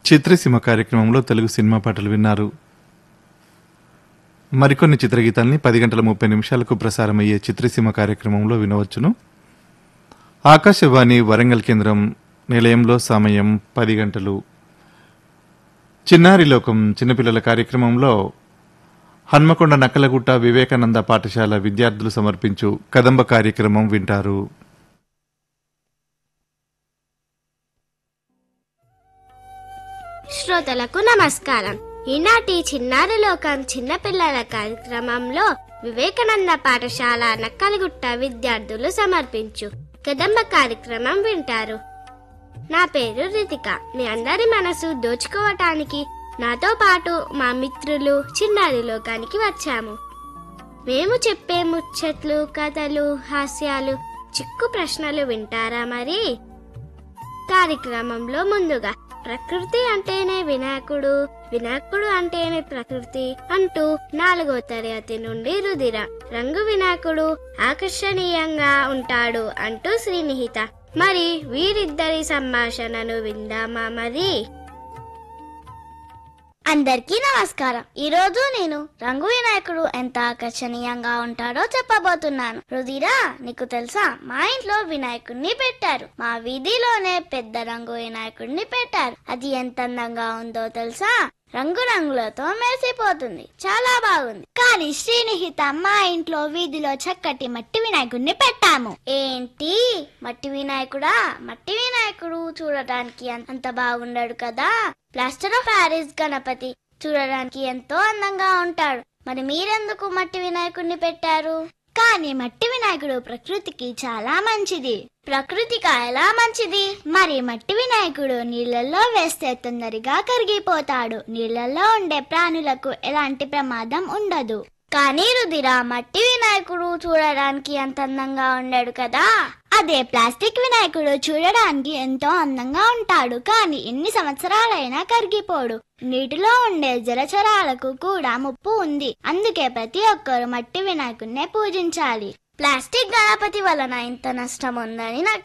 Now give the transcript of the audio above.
చిత్రసీమ కార్యక్రమంలో తెలుగు సినిమా పాటలు విన్నారు మరికొన్ని చిత్రగీతాల్ని పది గంటల ముప్పై నిమిషాలకు ప్రసారమయ్యే చిత్రసీమ కార్యక్రమంలో వినవచ్చును ఆకాశవాణి వరంగల్ కేంద్రం నిలయంలో సమయం పది గంటలు చిన్నారి లోకం చిన్నపిల్లల కార్యక్రమంలో హన్మకొండ నక్కలగుట్ట వివేకానంద పాఠశాల విద్యార్థులు సమర్పించు కదంబ కార్యక్రమం వింటారు శ్రోతలకు నమస్కారం ఈనాటి చిన్నారి లోకం చిన్నపిల్లల కార్యక్రమంలో వివేకానంద పాఠశాల నక్కలగుట్ట విద్యార్థులు సమర్పించు కదంబ కార్యక్రమం వింటారు నా పేరు రితిక మీ అందరి మనసు దోచుకోవటానికి నాతో పాటు మా మిత్రులు చిన్నారి లోకానికి వచ్చాము మేము చెప్పే ముచ్చట్లు కథలు హాస్యాలు చిక్కు ప్రశ్నలు వింటారా మరి కార్యక్రమంలో ముందుగా ప్రకృతి అంటేనే వినాయకుడు వినాయకుడు అంటేనే ప్రకృతి అంటూ నాలుగో తరగతి నుండి రుదిర రంగు వినాయకుడు ఆకర్షణీయంగా ఉంటాడు అంటూ శ్రీనిహిత మరి వీరిద్దరి సంభాషణను విందామా మరి అందరికీ నమస్కారం ఈ రోజు నేను రంగు వినాయకుడు ఎంత ఆకర్షణీయంగా ఉంటాడో చెప్పబోతున్నాను రుధిరా నీకు తెలుసా మా ఇంట్లో వినాయకుడిని పెట్టారు మా వీధిలోనే పెద్ద రంగు వినాయకుడిని పెట్టారు అది ఎంత అందంగా ఉందో తెలుసా రంగు రంగులతో మెరిసిపోతుంది చాలా బాగుంది కానీ శ్రీనిహిత మా ఇంట్లో వీధిలో చక్కటి మట్టి వినాయకుడిని పెట్టాము ఏంటి మట్టి వినాయకుడా మట్టి వినాయకుడు చూడటానికి అం- అంత బాగుండడు కదా ప్లాస్టర్ ఆఫ్ ప్యారిస్ గణపతి చూడడానికి ఎంతో అందంగా ఉంటాడు మరి మీరెందుకు మట్టి వినాయకుడిని పెట్టారు కానీ మట్టి వినాయకుడు ప్రకృతికి చాలా మంచిది ప్రకృతికి ఎలా మంచిది మరి మట్టి వినాయకుడు నీళ్ళల్లో వేస్తే తొందరగా కరిగిపోతాడు నీళ్ళల్లో ఉండే ప్రాణులకు ఎలాంటి ప్రమాదం ఉండదు కానీ రుదిరా మట్టి వినాయకుడు చూడడానికి అంత అందంగా ఉండడు కదా అదే ప్లాస్టిక్ వినాయకుడు చూడడానికి ఎంతో అందంగా ఉంటాడు కానీ ఎన్ని సంవత్సరాలైనా కరిగిపోడు నీటిలో ఉండే జలచరాలకు కూడా ముప్పు ఉంది అందుకే ప్రతి ఒక్కరు మట్టి వినాయకుడినే పూజించాలి ప్లాస్టిక్ గణపతి వలన ఇంత నష్టం ఉందని నాకు